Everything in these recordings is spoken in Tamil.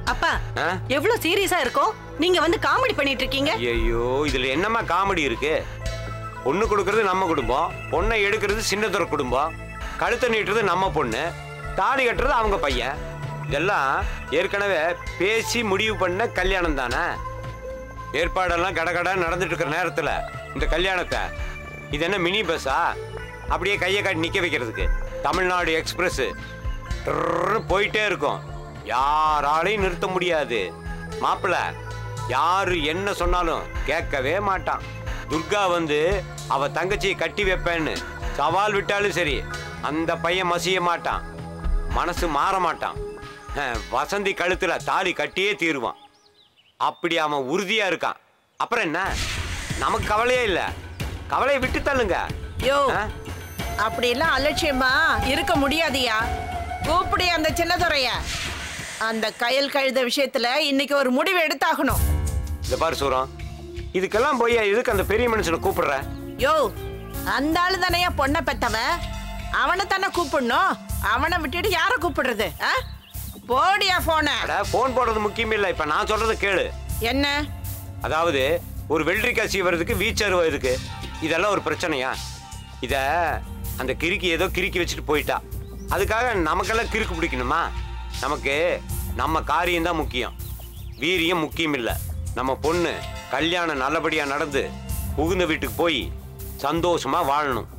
அப்பா ஆ? எவ்வளவு சீரியஸா இருக்கோம் நீங்க வந்து காமெடி பண்ணிட்டு இருக்கீங்க ஐயோ இதுல என்னம்மா காமெடி இருக்கு பொண்ணு கொடுக்கறது நம்ம குடும்பம் பொண்ணை எடுக்கிறது சின்னதுரை குடும்பம் கழுத்தை நீட்டுறது நம்ம பொண்ணு தாலி கட்டுறது அவங்க பையன் இதெல்லாம் ஏற்கனவே பேசி முடிவு பண்ண கல்யாணம் தானே ஏற்பாடெல்லாம் கடகட நடந்துட்டு இருக்கிற நேரத்துல இந்த கல்யாணத்தை இது என்ன மினி பஸ்ஸா அப்படியே கையை காட்டி நிக்க வைக்கிறதுக்கு தமிழ்நாடு எக்ஸ்பிரஸ் போயிட்டே இருக்கும் யாராலையும் நிறுத்த முடியாது மாப்பிள்ள யாரு என்ன சொன்னாலும் கேட்கவே மாட்டான் துர்கா வந்து அவ தங்கச்சியை கட்டி வைப்பேன்னு சவால் விட்டாலும் சரி அந்த பையன் மசிய மாட்டான் மனசு மாற மாட்டான் அஹ், வசந்தி கழுத்துல தாலி கட்டியே தீருவான் அப்படி அவன் உறுதியா இருக்கான் அப்புறம் என்ன நமக்கு கவலையே இல்ல கவலையை விட்டு தள்ளுங்க யோ ஆ? அப்படிலாம் அலட்சியமா இருக்க முடியாதியா கூப்பிடு அந்த சின்னதுரைய அந்த கயல் கழுத விஷயத்துல இன்னைக்கு ஒரு முடிவு எடுத்தாகணும் இந்த பாரு சூரம் இதுக்கெல்லாம் போய் எதுக்கு அந்த பெரிய மனுஷனை கூப்பிடுற யோ அந்த ஆளு தானே பொண்ணை பெத்தவன் அவனை தானே கூப்பிடணும் அவனை விட்டுட்டு யாரை கூப்பிடுறது ஆ? போடியா போன அட போன் போடுறது முக்கியம் இல்ல இப்ப நான் சொல்றத கேளு என்ன அதாவது ஒரு வெள்ளரிக்காய் சீவறதுக்கு வீச்சர் இதுக்கு இதெல்லாம் ஒரு பிரச்சனையா இத அந்த கிறுக்கி ஏதோ கிறுக்கி வச்சுட்டு போயிட்டா அதுக்காக நமக்கெல்லாம் கிறுக்கு பிடிக்கணுமா நமக்கு நம்ம காரியம் தான் முக்கியம் வீரியம் முக்கியம் இல்லை நம்ம பொண்ணு கல்யாணம் நல்லபடியா நடந்து புகுந்த வீட்டுக்கு போய் சந்தோஷமா வாழணும்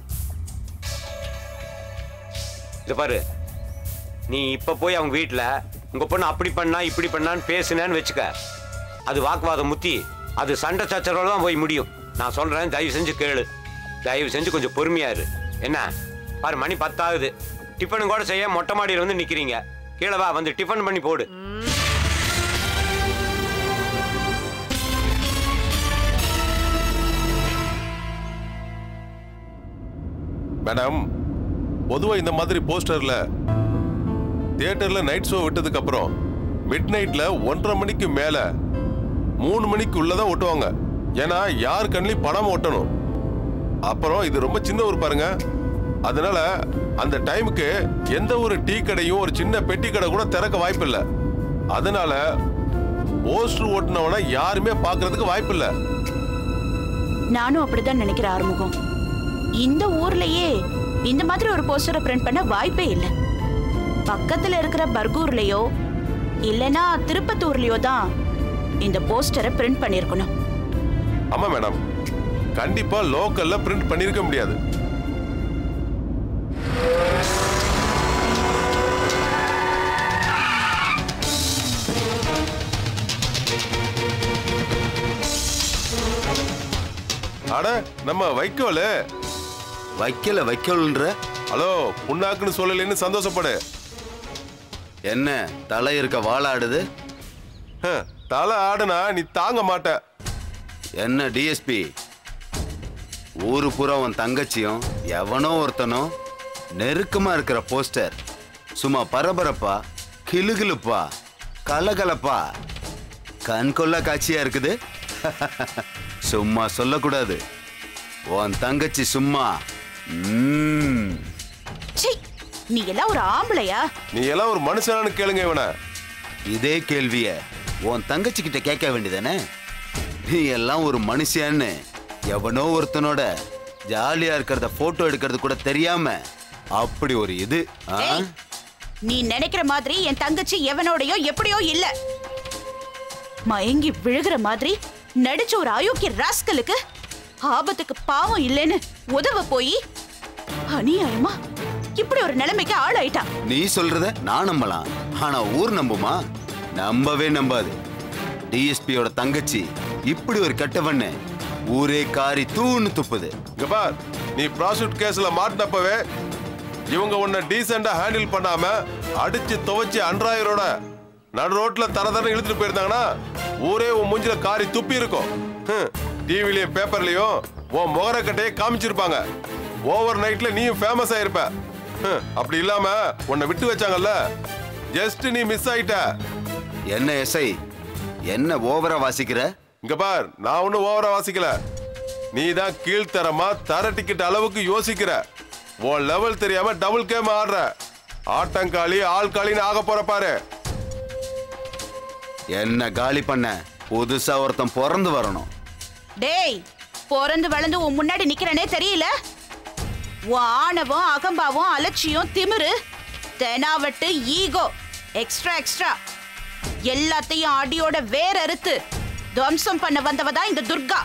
இது பாரு நீ இப்ப போய் அவங்க வீட்ல உங்க பொண்ணு அப்படி பண்ணா இப்படி பண்ணான்னு பேசுனேன்னு வச்சுக்க அது வாக்குவாதம் முத்தி அது சண்டை சச்சரவோட தான் போய் முடியும் நான் சொல்றேன் தயவு செஞ்சு கேளு தயவு செஞ்சு கொஞ்சம் பொறுமையா இரு என்ன பாரு மணி பத்தாகுது டிஃபனும் கூட செய்ய மொட்டை மாடியில் வந்து நிக்கிறீங்க கீழே வா வந்து டிஃபன் பண்ணி போடு மேடம் பொதுவா இந்த மாதிரி போஸ்டர்ல தியேட்டர்ல நைட் ஷோ விட்டதுக்கு அப்புறம் மிட் நைட்ல ஒன்றரை மணிக்கு மேல மூணு மணிக்கு உள்ளதான் ஒட்டுவாங்க ஏன்னா யார் கண்ணிலையும் படம் ஒட்டணும் அப்புறம் இது ரொம்ப சின்ன ஊர் பாருங்க அதனால அந்த டைமுக்கு எந்த ஒரு டீ கடையும் ஒரு சின்ன பெட்டி கடை கூட திறக்க வாய்ப்பில்லை அதனால போஸ்டர் ஓட்டுனவன யாருமே பார்க்கிறதுக்கு வாய்ப்பில்லை நானும் அப்படிதான் நினைக்கிறேன் ஆறுமுகம் இந்த ஊர்லயே இந்த மாதிரி ஒரு போஸ்டரை பிரிண்ட் பண்ண வாய்ப்பே இல்லை பக்கத்துல இருக்கிற பர்கூர்லயோ இல்லனா திருப்பத்தூர்லயோ தான் இந்த போஸ்டரை பிரிண்ட் பண்ணிருக்கணும் ஆமா மேடம் கண்டிப்பா லோக்கல்ல பிரிண்ட் பண்ணிருக்க முடியாது அட நம்ம வைக்கோலு வைக்கல வைக்கல்ன்ற ஹலோ புண்ணாக்குன்னு சொல்லலைன்னு சந்தோஷப்படு என்ன தலை இருக்க வாழாடுது ஹ, தலை ஆடுனா நீ தாங்க மாட்ட என்ன டிஎஸ்பி ஊரு பூரா உன் தங்கச்சியும் எவனோ ஒருத்தனும் நெருக்கமா இருக்கிற போஸ்டர் சும்மா பரபரப்பா கிளுகிளுப்பா கலகலப்பா கண் கொள்ள காட்சியா இருக்குது சும்மா சொல்லக்கூடாது உன் தங்கச்சி சும்மா ம்ம். ச்சீ நீ எல்லாம் ஒரு ஆம்பளையா நீ எல்லாம் ஒரு மனுஷனானு கேளுங்க இவனை இதே கேள்விய உன் தங்கச்சி கிட்ட கேட்க வேண்டியதானே நீ எல்லாம் ஒரு மனுஷன்னு எவனோ ஒருத்தனோட ஜாலியா இருக்கிறத போட்டோ எடுக்கிறது கூட தெரியாம அப்படி ஒரு இது ஆ? ஏய், நீ நினைக்கிற மாதிரி என் தங்கச்சி எவனோடயோ எப்படியோ இல்ல மயங்கி விழுகிற மாதிரி நடிச்ச ஒரு அயோக்கிய ராஸ்கலுக்கு ஆபத்துக்கு பாவம் இல்லைன்னு உதவ போய் அநியாயமா இப்படி ஒரு நிலைமைக்கு ஆளாயிட்டா நீ சொல்றத நான் நம்பலாம் ஆனா ஊர் நம்புமா நம்பவே நம்பாது டிஎஸ்பியோட தங்கச்சி இப்படி ஒரு கெட்டவன்னு ஊரே காரி தூன்னு துப்புது இங்க பார் நீ ப்ராசிக்யூட் கேஸ்ல மாட்டினப்பவே இவங்க உன்னை டீசெண்டா ஹேண்டில் பண்ணாம அடிச்சு துவைச்சு அன்றாயிரோட நடு ரோட்ல தர தர இழுத்துட்டு போயிருந்தாங்கன்னா ஊரே உன் மூஞ்சில காரி துப்பி இருக்கும் டிவிலையும் பேப்பர்லயும் உன் முகரக்கட்டையே காமிச்சிருப்பாங்க ஓவர் நைட்ல நீயும் ஃபேமஸ் ஆயிருப்ப ஹம், அப்படி இல்லாம உன்னை விட்டு வச்சாங்கல்ல ஜஸ்ட் நீ மிஸ் ஆயிட்ட என்ன எஸ்ஐ என்ன ஓவரா வாசிக்கிற இங்க பார் நான் ஒன்னும் ஓவரா வாசிக்கல நீ தான் கீழ்த்தரமா தர டிக்கெட் அளவுக்கு யோசிக்கிற உன் லெவல் தெரியாம டபுள் கேம் ஆடுற ஆட்டங்காளி ஆள்காளின்னு ஆக போற பாரு என்ன காலி பண்ண புதுசா ஒருத்தன் பிறந்து வரணும் டேய் பிறந்து வளர்ந்து உன் முன்னாடி நிக்கிறனே தெரியல உன் ஆணவம் அகம்பாவம் அலட்சியம் திமிரு தெனாவட்டு ஈகோ எக்ஸ்ட்ரா எக்ஸ்ட்ரா எல்லாத்தையும் அடியோட வேற அறுத்து துவம்சம் பண்ண வந்தவ தான் இந்த துர்கா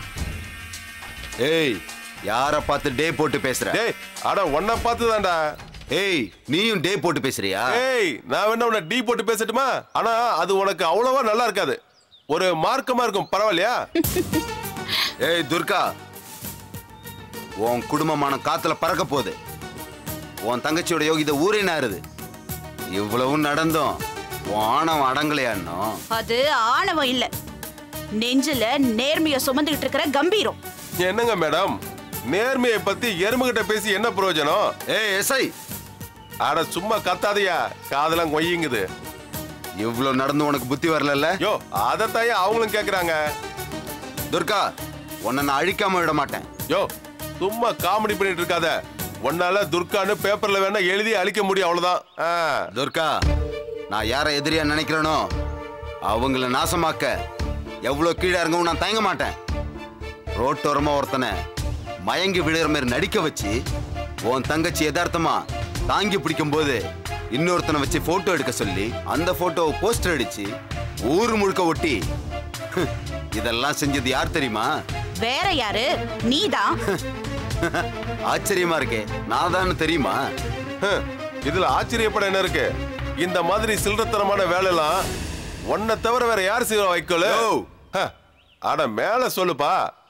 ஏய் யார பார்த்து டே போட்டு பேசுற டேய் அட உன்னை பார்த்து தான்டா ஏய் நீயும் டே போட்டு பேசுறியா ஏய் நான் வேணா உன்னை டீ போட்டு பேசட்டுமா ஆனா அது உனக்கு அவ்வளவா நல்லா இருக்காது ஒரு மார்க்கமா இருக்கும் பரவாயில்லையா ஏய் துர்கா உன் குடும்பமான காத்துல பறக்க போகுது உன் தங்கச்சியோட யோகித ஊரே நாருது இவ்வளவும் நடந்தும் உன் ஆணவம் அடங்கலையான்னோ அது ஆணவம் இல்ல நெஞ்சில நேர்மைய சுமந்துகிட்டு இருக்கிற கம்பீரம் என்னங்க மேடம் நேர்மையை பத்தி எறும்புகிட்ட பேசி என்ன பிரயோஜனம் ஏய் எஸ்ஐ அட சும்மா கத்தாதையா காதெல்லாம் கொய்யுங்குது இவ்வளவு நடந்து உனக்கு புத்தி வரலல்ல யோ அதத்தாயா அவங்களும் கேக்குறாங்க துர்கா உன்னை நான் அழிக்காம விட மாட்டேன் யோ சும்மா காமெடி பண்ணிட்டு இருக்காத உன்னால துர்கான்னு பேப்பர்ல வேணா எழுதி அழிக்க முடியும் அவ்வளவுதான் ஆ. துர்கா நான் யாரை எதிரியா நினைக்கிறேனோ அவங்கள நாசமாக்க எவ்வளவு கீழே இறங்கவும் நான் தயங்க மாட்டேன் ரோட்டோரமா ஒருத்தனை மயங்கி விழுகிற மாதிரி நடிக்க வச்சு உன் தங்கச்சி யதார்த்தமா தாங்கி பிடிக்கும் போது இன்னொருத்தனை வச்சு போட்டோ எடுக்க சொல்லி அந்த போட்டோவை போஸ்டர் அடிச்சு ஊர் முழுக்க ஒட்டி இதெல்லாம் செஞ்சது யார் தெரியுமா வேற யாரு நீதான் ஆச்சரியமா இருக்கே நான் தான் தெரியுமா ஹம், இதுல ஆச்சரியப்பட என்ன இருக்கு இந்த மாதிரி சில்லறத்தனமான வேலையெல்லாம் உன்னை தவிர வேற யார் செய்வா வைக்கோல யோ. அட மேல சொல்லுப்பா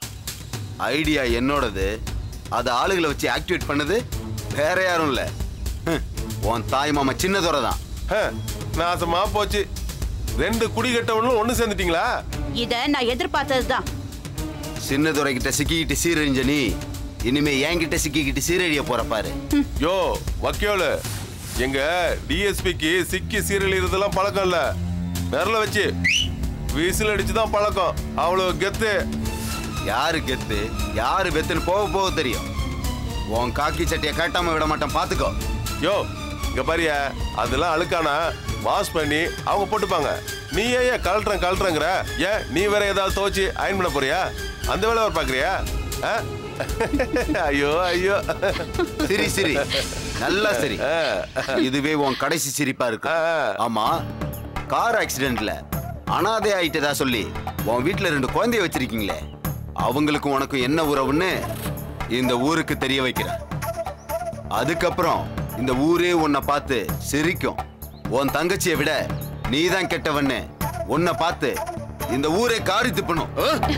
ஐடியா என்னோடது அது ஆளுகளை வச்சு ஆக்டிவேட் பண்ணது வேற யாரும் இல்ல ஹம், உன் தாய் மாமா சின்னதோரை தான் ஹம், நாசமா போச்சு ரெண்டு குடி கட்டவனும் ஒண்ணு சேர்ந்துட்டீங்களா இத நான் எதிர்பார்த்ததுதான் சின்னதுரை கிட்ட சிக்கிக்கிட்டு சீரழிஞ்ச நீ இனிமே என்கிட்ட சிக்கிக்கிட்டு சீரழிய போற பாரு யோ வக்கியோலு எங்க டிஎஸ்பிக்கு சிக்கி சீரழிறதெல்லாம் பழக்கம் இல்ல விரல வச்சு விசில் அடிச்சு தான் பழக்கம் அவ்வளவு கெத்து யாரு கெத்து யாரு வெத்துன்னு போக போக தெரியும் உன் காக்கி சட்டையை காட்டாம விட மாட்டேன் பாத்துக்கோ யோ இங்க பாரியா அதெல்லாம் அழுக்கானா வாஷ் பண்ணி அவங்க போட்டுப்பாங்க நீ ஏன் கலட்டுறேன் கலட்டுறங்கிற ஏன் நீ வேற ஏதாவது துவச்சி அயன் பண்ண போறியா அந்த வேலை வர பாக்குறியா ஆ? ஐயோ ஐயோ சரி சரி நல்லா சரி இதுவே உன் கடைசி சிரிப்பா இருக்கு ஆ. ஆமா கார் ஆக்சிடென்ட்ல அனாதை ஆயிட்டதா சொல்லி உன் வீட்ல ரெண்டு குழந்தைய வச்சிருக்கீங்களே அவங்களுக்கும் உனக்கும் என்ன உறவுன்னு இந்த ஊருக்கு தெரிய வைக்கிறேன் அதுக்கப்புறம் இந்த ஊரே உன்னை பார்த்து சிரிக்கும் உன் தங்கச்சியை விட நீதான் கெட்டவன்னு உன்னை பார்த்து இந்த ஊரே காரி துப்பணும்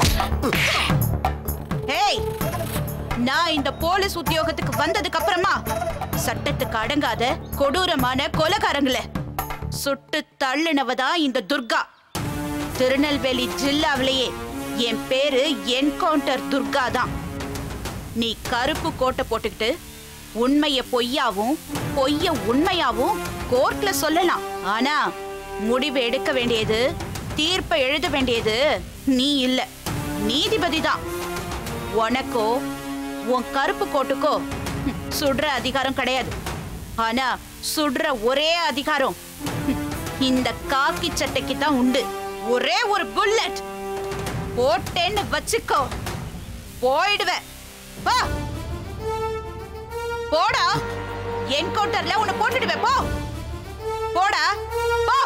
ஏய் நான் இந்த போலீஸ் உத்தியோகத்துக்கு வந்ததுக்கு அப்புறமா சட்டத்துக்கு அடங்காத கொடூரமான கொலைகாரங்கள சுட்டு தள்ளினவதான் இந்த துர்கா திருநெல்வேலி ஜில்லாவிலேயே என் பேரு என்கவுண்டர் துர்கா தான் நீ கருப்பு கோட்டை போட்டுக்கிட்டு உண்மைய பொய்யாவும் பொய்ய உண்மையாவும் கோர்ட்ல சொல்லலாம் ஆனா முடிவு எடுக்க வேண்டியது தீர்ப்பை எழுத வேண்டியது நீ இல்ல நீதிபதி தான் உனக்கோ உன் கருப்பு கோட்டுக்கோ ஹம், சுடுற அதிகாரம் கிடையாது ஆனா சுடுற ஒரே அதிகாரம் ஹம், இந்த காக்கி சட்டைக்கு தான் உண்டு ஒரே ஒரு புல்லட் போட்டேன்னு வச்சுக்கோ போயிடுவேன் வா போடா என்கவுண்டர்ல உன்னை போட்டுடுவேன் போ போடா போ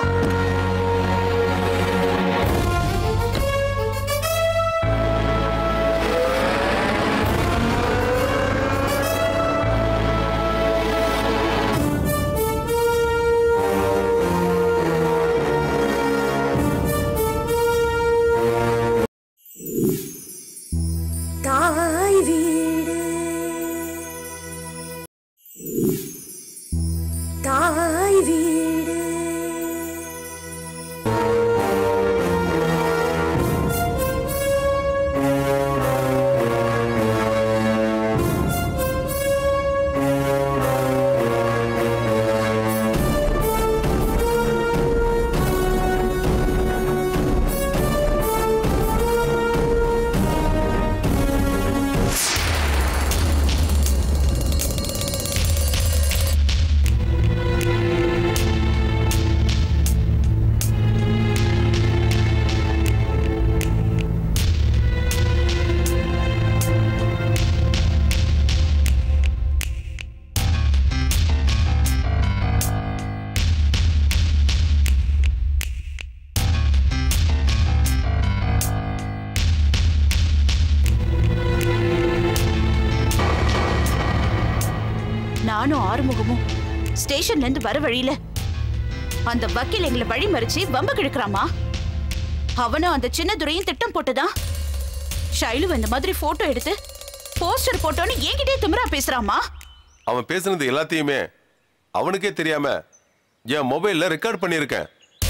தாய் வீடு தாய் வீடு ஏய் ஸ்டேஷன்ல இருந்து வர வழியில அந்த வக்கீல் எங்களை வழி மறிச்சு வம்ப கிழக்குறாமா அவனும் அந்த சின்ன துரையும் திட்டம் போட்டுதான் ஷைலு இந்த மாதிரி போட்டோ எடுத்து போஸ்டர் போட்டோன்னு என்கிட்டயே திமிரா பேசுறாமா அவன் பேசுனது எல்லாத்தையுமே அவனுக்கே தெரியாம என் மொபைல்ல ரெக்கார்ட் பண்ணியிருக்கேன்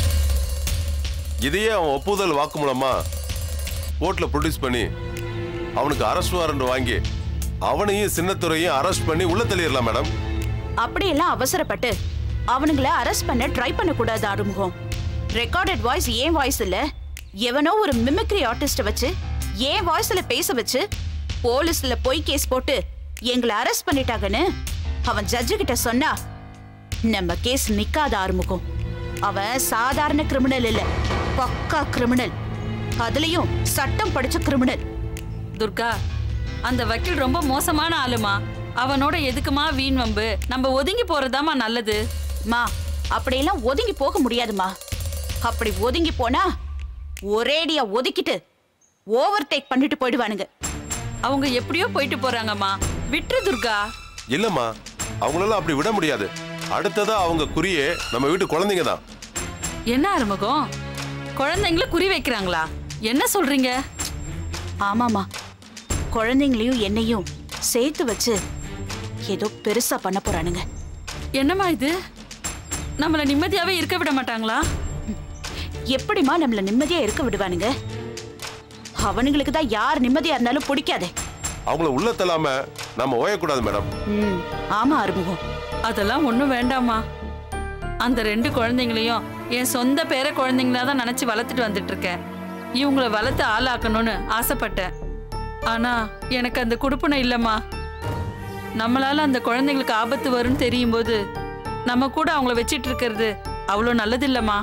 இதையே அவன் ஒப்புதல் வாக்குமூலமா கோர்ட்ல ப்ரொடியூஸ் பண்ணி அவனுக்கு அரெஸ்ட் வாரண்ட் வாங்கி அவனையும் சின்னத்துறையும் அரெஸ்ட் பண்ணி உள்ள தள்ளிடலாம் மேடம் அப்படியெல்லாம் அவசரப்பட்டு அவனுங்கள அரெஸ்ட் பண்ண ட்ரை பண்ண கூடாது ஆறுமுகம் ரெக்கார்டட் வாய்ஸ் ஏன் வாய்ஸ் இல்ல எவனோ ஒரு மிமிக்ரி ஆர்டிஸ்ட வச்சு ஏன் வாய்ஸ்ல பேச வச்சு போலீஸ்ல போய் கேஸ் போட்டு எங்களை அரெஸ்ட் பண்ணிட்டாங்கன்னு அவன் ஜட்ஜு கிட்ட சொன்னா நம்ம கேஸ் நிக்காத ஆறுமுகம் அவன் சாதாரண கிரிமினல் இல்ல பக்கா கிரிமினல் அதுலயும் சட்டம் படிச்ச கிரிமினல் துர்கா அந்த வக்கீல் ரொம்ப மோசமான ஆளுமா அவனோட எதுக்குமா வீண் வம்பு நம்ம ஒதுங்கி போறதாமா நல்லது மா அப்படியெல்லாம் ஒதுங்கி போக முடியாதுமா அப்படி ஒதுங்கி போனா ஒரேடியா ஒதுக்கிட்டு ஓவர் டேக் பண்ணிட்டு போயிடுவானுங்க அவங்க எப்படியோ போயிட்டு போறாங்கம்மா விட்டுரு துர்கா இல்லம்மா அவங்களெல்லாம் அப்படி விட முடியாது அடுத்ததா அவங்க குறியே நம்ம வீட்டு குழந்தைங்க தான் என்ன ஆறுமுகம் குழந்தைங்கள குறி வைக்கிறாங்களா என்ன சொல்றீங்க ஆமாமா குழந்தைங்களையும் என்னையும் சேர்த்து வச்சு ஏதோ பெருசா பண்ண போறானுங்க என்னம்மா இது நம்மள நிம்மதியாவே இருக்க விட மாட்டாங்களா எப்படிம்மா நம்மள நிம்மதியா இருக்க விடுவானுங்க அவனுங்களுக்கு தான் யார் நிம்மதியா இருந்தாலும் பிடிக்காதே அவங்கள உள்ள தள்ளாம நம்ம ஓயக்கூடாது மேடம் ம் ஆமா அறுமுகம் அதெல்லாம் ஒன்றும் வேண்டாம்மா அந்த ரெண்டு குழந்தைங்களையும் என் சொந்த பேர குழந்தைங்களா தான் நினச்சி வளர்த்துட்டு வந்துட்டு இருக்கேன் இவங்கள வளர்த்து ஆளாக்கணும்னு ஆசைப்பட்டேன் ஆனா எனக்கு அந்த குடுப்பனை இல்லைம்மா நம்மளால அந்த குழந்தைங்களுக்கு ஆபத்து வரும்னு தெரியும் போது நம்ம கூட அவங்கள வச்சிட்டு இருக்கிறது அவ்வளோ நல்லது இல்லைம்மா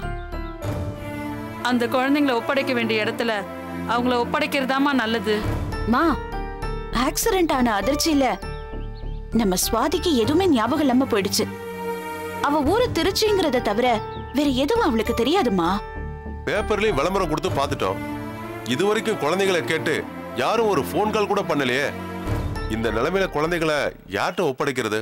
அந்த குழந்தைங்கள ஒப்படைக்க வேண்டிய இடத்துல அவங்கள ஒப்படைக்கிறதாம்மா நல்லது மா ஆக்சிடென்ட் ஆன அதிர்ச்சியில நம்ம சுவாதிக்கு எதுவுமே ஞாபகம் இல்லாம போயிடுச்சு அவ ஊரு திருச்சிங்கிறத தவிர வேற எதுவும் அவளுக்கு தெரியாதுமா பேப்பர்லயும் விளம்பரம் கொடுத்து பார்த்துட்டோம் இது வரைக்கும் குழந்தைகளை கேட்டு யாரும் ஒரு ஃபோன் கால் கூட பண்ணலையே இந்த நிலைமையில குழந்தைகளை யார்கிட்ட ஒப்படைக்கிறது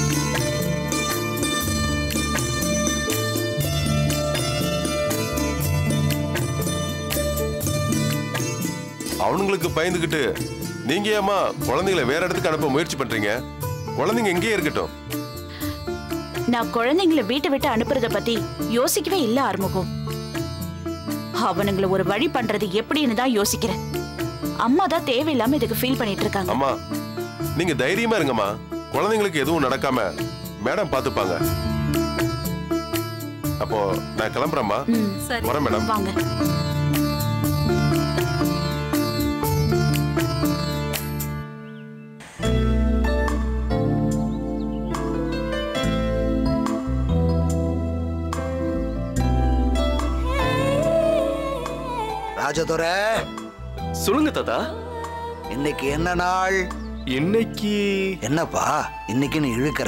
அவனுங்களுக்கு பயந்துகிட்டு நீங்க ஏமா குழந்தைகளை வேற இடத்துக்கு அனுப்ப முயற்சி பண்றீங்க குழந்தைங்க இங்கேயே இருக்கட்டும் நான் குழந்தைங்களை வீட்டை விட்டு அனுப்புறத பத்தி யோசிக்கவே இல்ல ஆறுமுகம் அவனுங்கள ஒரு வழி பண்றது எப்படின்னு தான் யோசிக்கிறேன் அம்மா தான் தேவையில்லாம இதுக்கு ஃபீல் பண்ணிட்டு இருக்காங்க அம்மா நீங்க தைரியமா இருங்கம்மா குழந்தைங்களுக்கு எதுவும் நடக்காம மேடம் பாத்துப்பாங்க அப்போ நான் கிளம்புறேம்மா ம், சரி வரேன் மேடம் வாங்க ராஜதுரை சொல்லுங்க தாத்தா இன்னைக்கு என்ன நாள் இன்னைக்கு என்னப்பா இன்னைக்கு நீ இழுக்கிற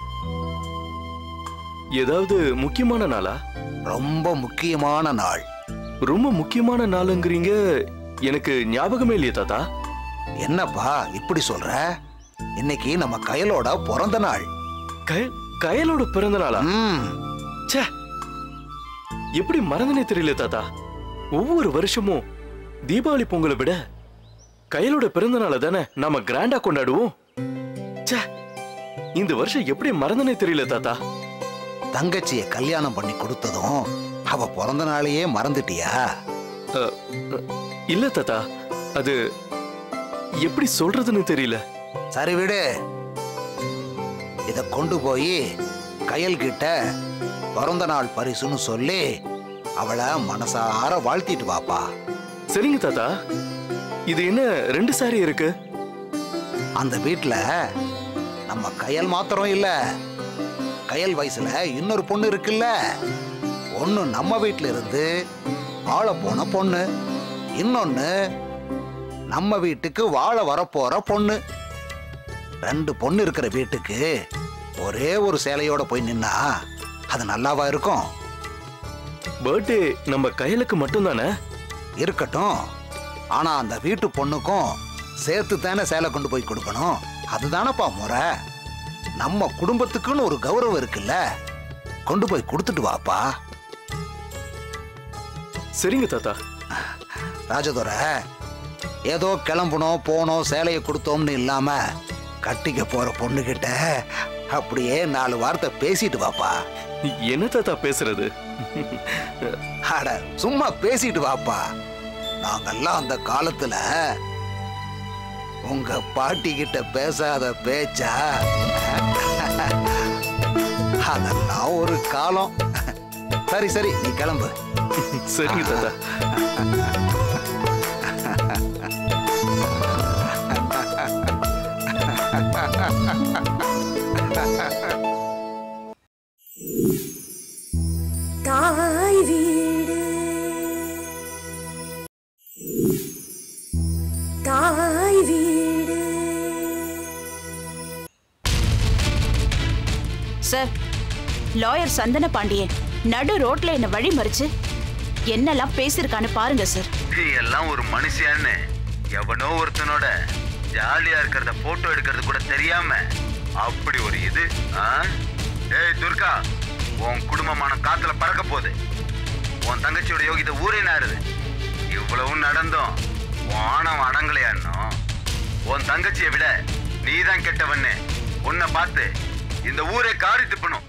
ஏதாவது முக்கியமான நாளா ரொம்ப முக்கியமான நாள் ரொம்ப முக்கியமான நாளுங்கிறீங்க எனக்கு ஞாபகமே இல்லையே தாத்தா என்னப்பா இப்படி சொல்ற இன்னைக்கு நம்ம கயலோட பிறந்த நாள் கய கயலோட பிறந்த நாளா ம் ச்சே எப்படி மறந்தனே தெரியல தாத்தா ஒவ்வொரு வருஷமும் தீபாவளி பொங்கலை விட கயலோட பிறந்த நாளை தானே நாம கிராண்டா கொண்டாடுவோம் ச்சே இந்த வருஷம் எப்படி மறந்தனே தெரியல தாத்தா தங்கச்சிய கல்யாணம் பண்ணி கொடுத்ததும் அவ பிறந்த நாளையே மறந்துட்டியா அ, அ, இல்ல தாத்தா அது எப்படி சொல்றதுன்னு தெரியல சரி விடு இத கொண்டு போய் கயல் கிட்ட பிறந்த நாள் பரிசுன்னு சொல்லி அவளை மனசார வாழ்த்திட்டு வாப்பா சரிங்க தாத்தா இது என்ன ரெண்டு சாரி இருக்கு அந்த வீட்ல நம்ம கயல் மாத்திரம் இல்ல கயல் வயசுல இன்னொரு பொண்ணு இருக்குல்ல ஒண்ணு நம்ம வீட்ல இருந்து வாழ போன பொண்ணு இன்னொன்னு நம்ம வீட்டுக்கு வாழ வரப்போற பொண்ணு ரெண்டு பொண்ணு இருக்கிற வீட்டுக்கு ஒரே ஒரு சேலையோட போய் நின்னா அது நல்லாவா இருக்கும் பர்த்டே நம்ம கையலுக்கு மட்டும் தானே இருக்கட்டும் ஆனா அந்த வீட்டு பொண்ணுக்கும் சேர்த்து தானே சேலை கொண்டு போய் கொடுக்கணும் அதுதானப்பா முறை நம்ம குடும்பத்துக்குன்னு ஒரு கௌரவம் இருக்குல்ல கொண்டு போய் கொடுத்துட்டு வாப்பா சரிங்க தாத்தா ராஜதுரை ஏதோ கிளம்பணும் போனோம் சேலையை கொடுத்தோம்னு இல்லாம கட்டிக்க போற பொண்ணுகிட்ட அப்படியே நாலு வார்த்தை பேசிட்டு வாப்பா என்ன தாத்தா பேசுறது அட சும்மா பேசிட்டு வாப்பா நாங்கெல்லாம் அந்த காலத்துல உங்க பாட்டி கிட்ட பேசாத பேச்சா அதெல்லாம் ஒரு காலம் சரி சரி நீ கிளம்பு சரிங்க தாத்தா தாய் வீடு தாய் வீடு சார் லாயர் சந்தன பாண்டியன் நடு ரோட்ல என்ன வழி மறிச்சு என்னெல்லாம் பேசியிருக்கான்னு பாருங்க சார் நீ எல்லாம் ஒரு மனுஷியான்னு எவனோ ஒருத்தனோட ஜாலியா இருக்கிறத போட்டோ எடுக்கிறது கூட தெரியாம அப்படி ஒரு இது ஆ? ஏய் துர்கா உன் குடும்பமான காத்துல பறக்க போகுது உன் தங்கச்சியோட யோகித ஊரே நாருது இவ்வளவும் நடந்தும் உன் ஆணவம் அடங்கலையான்னோ உன் தங்கச்சியை விட நீதான் கெட்டவன்னு உன்னை பார்த்து இந்த ஊரே காரி துப்பணும்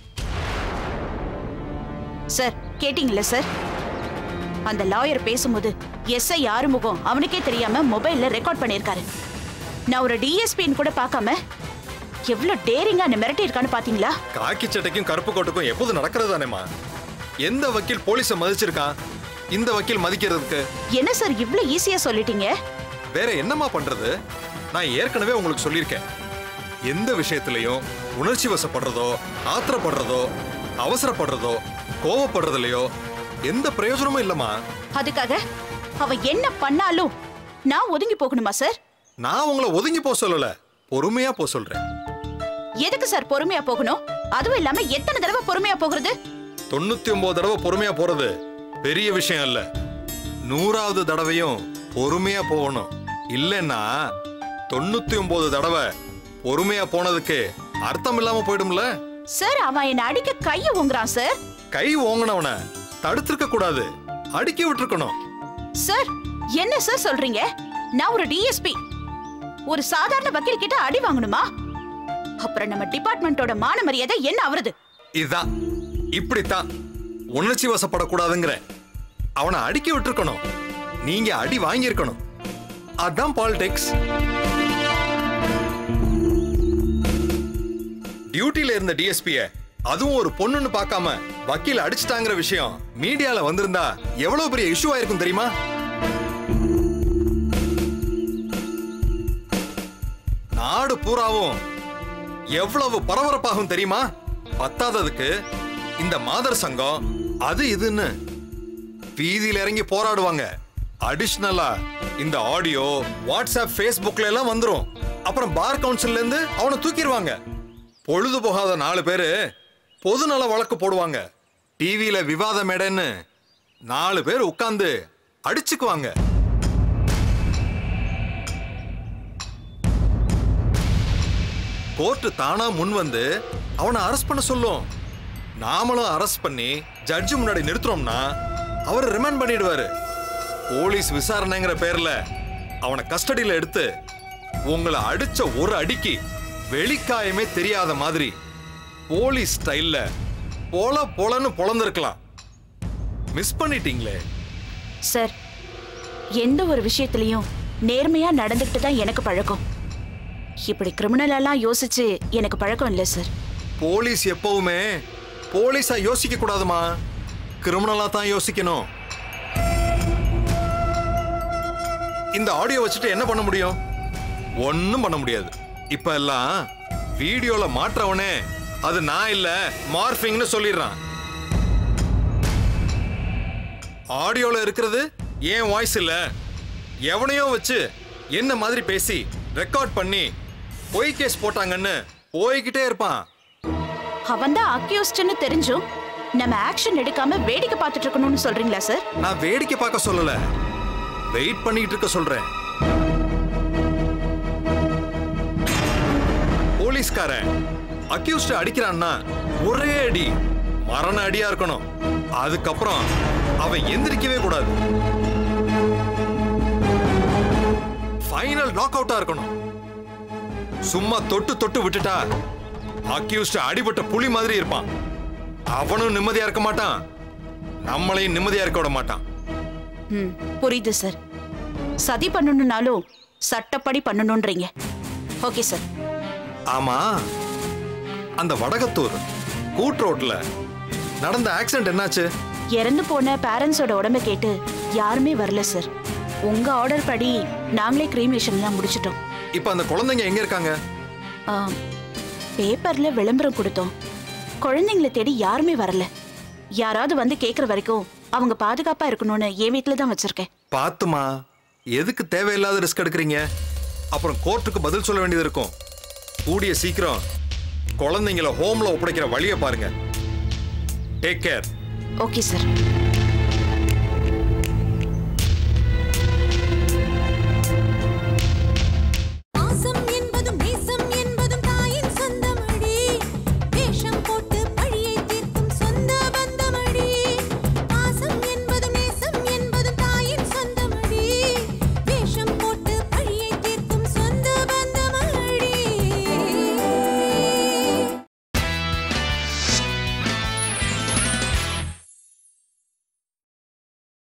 சார் கேட்டிங்கல்ல சார் அந்த லாயர் பேசும்போது எஸ்ஐ ஆறுமுகம் அவனுக்கே தெரியாம மொபைல்ல ரெக்கார்ட் பண்ணியிருக்காரு நான் ஒரு டிஎஸ்பின்னு கூட பார்க்காம எவ்வளவு டேரிங்கா என்ன மிரட்டி இருக்கான்னு பாத்தீங்களா காக்கி சட்டைக்கும் கருப்பு கோட்டுக்கும் எப்போது நடக்கிறது தானேம்மா எந்த வக்கீல் போலீஸை மதிச்சிருக்கான் இந்த வக்கீல் மதிக்கிறதுக்கு என்ன சார் இவ்ளோ ஈஸியா சொல்லிட்டீங்க வேற என்னம்மா பண்றது நான் ஏற்கனவே உங்களுக்கு சொல்லியிருக்கேன் எந்த விஷயத்திலையும் உணர்ச்சி வசப்படுறதோ ஆத்திரப்படுறதோ அவசரப்படுறதோ கோவப்படுறதுலையோ எந்த பிரயோஜனமும் இல்லம்மா அதுக்காக அவ என்ன பண்ணாலும் நான் ஒதுங்கி போகணுமா சார் நான் உங்களை ஒதுங்கி போக சொல்லல பொறுமையா போக சொல்றேன் எதுக்கு சார் பொறுமையா போகணும் அதுவும் இல்லாம எத்தனை தடவை பொறுமையா போகிறது தொண்ணூத்தி ஒன்பது தடவை பொறுமையா போறது பெரிய விஷயம் இல்ல நூறாவது தடவையும் பொறுமையா போகணும் இல்லைன்னா தொண்ணூத்தி ஒன்பது தடவை பொறுமையா போனதுக்கு அர்த்தம் இல்லாம போயிடும்ல சார் அவன் என்ன அடிக்க கைய ஊங்குறான் சார் கை ஓங்கினவன தடுத்திருக்க கூடாது அடிக்க விட்டுருக்கணும் சார் என்ன சார் சொல்றீங்க நான் ஒரு டிஎஸ்பி ஒரு சாதாரண வக்கீல் கிட்ட அடி வாங்கணுமா அப்புறம் நம்ம டிபார்ட்மெண்டோட மான மரியாதை என்ன ஆவறது இதுதான் இப்படித்தான் உணர்ச்சி வசப்படக்கூடாதுங்கிற அவனை அடிக்க விட்டுருக்கணும் நீங்க அடி வாங்கியிருக்கணும் அதான் பாலிடிக்ஸ் டியூட்டில இருந்த டிஎஸ்பிய அதுவும் ஒரு பொண்ணுன்னு பார்க்காம வக்கீல் அடிச்சிட்டாங்கிற விஷயம் மீடியால வந்திருந்தா எவ்வளவு பெரிய இஷ்யூ ஆயிருக்கும் தெரியுமா நாடு பூராவும் எவ்வளவு பரபரப்பாகும் தெரியுமா பத்தாததுக்கு இந்த மாதர் சங்கம் அது இதுன்னு வீதியில இறங்கி போராடுவாங்க அடிஷ்னலா இந்த ஆடியோ வாட்ஸ்அப் ஃபேஸ்புக்ல எல்லாம் வந்துரும் அப்புறம் பார் கவுன்சில்ல இருந்து அவனை தூக்கிடுவாங்க பொழுது போகாத நாலு பேரு பொதுநல வழக்கு போடுவாங்க டிவியில விவாத மேடைன்னு நாலு பேர் உட்கார்ந்து அடிச்சுக்குவாங்க கோர்ட்டு தானா முன் வந்து அவனை அரெஸ்ட் பண்ண சொல்லும் நாமளும் அரெஸ்ட் பண்ணி ஜட்ஜு முன்னாடி நிறுத்துறோம்னா அவர் ரிமைண்ட் பண்ணிடுவாரு போலீஸ் விசாரணைங்கிற பேர்ல அவனை கஸ்டடியில எடுத்து உங்களை அடிச்ச ஒரு அடிக்கு வெளிக்காயமே தெரியாத மாதிரி போலீஸ் ஸ்டைல்ல பொல பொலன்னு பொழந்திருக்கலாம் மிஸ் பண்ணிட்டீங்களே சார் எந்த ஒரு விஷயத்திலையும் நேர்மையா நடந்துக்கிட்டு தான் எனக்கு பழக்கம் இப்படி கிரிமினல் எல்லாம் யோசிச்சு எனக்கு பழக்கம் இல்லை சார் போலீஸ் எப்பவுமே போலீஸா யோசிக்க கூடாதுமா கிரிமினலா தான் யோசிக்கணும் இந்த ஆடியோ வச்சுட்டு என்ன பண்ண முடியும் ஒன்னும் பண்ண முடியாது இப்ப எல்லாம் வீடியோல மாற்றவனே அது நான் இல்ல மார்பிங்னு சொல்லிடுறான் ஆடியோல இருக்கிறது ஏன் வாய்ஸ் இல்ல எவனையோ வச்சு என்ன மாதிரி பேசி ரெக்கார்ட் பண்ணி பொய் கேஸ் போட்டாங்கன்னு போய்கிட்டே இருப்பான் அவன் தான் அக்யூஸ்ட்னு தெரிஞ்சும் நம்ம ஆக்ஷன் எடுக்காம வேடிக்கை பார்த்துட்டு இருக்கணும்னு சொல்றீங்களா சார் நான் வேடிக்கை பார்க்க சொல்லல வெயிட் பண்ணிட்டு இருக்க சொல்றேன் போலீஸ்காரன் அக்யூஸ்ட் அடிக்கிறான்னா ஒரே அடி மரண அடியா இருக்கணும் அதுக்கப்புறம் அவன் எந்திரிக்கவே கூடாது ஃபைனல் நாக் அவுட்டா இருக்கணும் சும்மா தொட்டு தொட்டு விட்டுட்டா அக்யூஸ்ட் அடிபட்ட புலி மாதிரி இருப்பான் அவனும் நிம்மதியா இருக்க மாட்டான் நம்மளையும் நிம்மதியா இருக்க விட மாட்டான் ம் புரியுது சார் சதி பண்ணணும்னாலும் சட்டப்படி பண்ணணுன்றீங்க ஓகே சார் ஆமா அந்த வடகத்தூர் கூட் ரோட்ல நடந்த ஆக்சிடென்ட் என்னாச்சு இறந்து போன பேரண்ட்ஸோட உடம்ப கேட்டு யாருமே வரல சார் உங்க ஆர்டர் படி நாங்களே கிரீமேஷன்லாம் முடிச்சிட்டோம் இப்ப அந்த குழந்தைங்க எங்க இருக்காங்க ஆம், பேப்பர்ல விளம்பரம் கொடுத்தோம் குழந்தைங்களை தேடி யாருமே வரல யாராவது வந்து கேக்குற வரைக்கும் அவங்க பாதுகாப்பா இருக்கணும்னு என் வீட்டுல தான் வச்சிருக்கேன் பாத்துமா எதுக்கு தேவையில்லாத ரிஸ்க் எடுக்கிறீங்க அப்புறம் கோர்ட்டுக்கு பதில் சொல்ல வேண்டியது இருக்கும் கூடிய சீக்கிரம் குழந்தைங்கள ஹோம்ல ஒப்படைக்கிற வழியை பாருங்க டேக் கேர் ஓகே சார்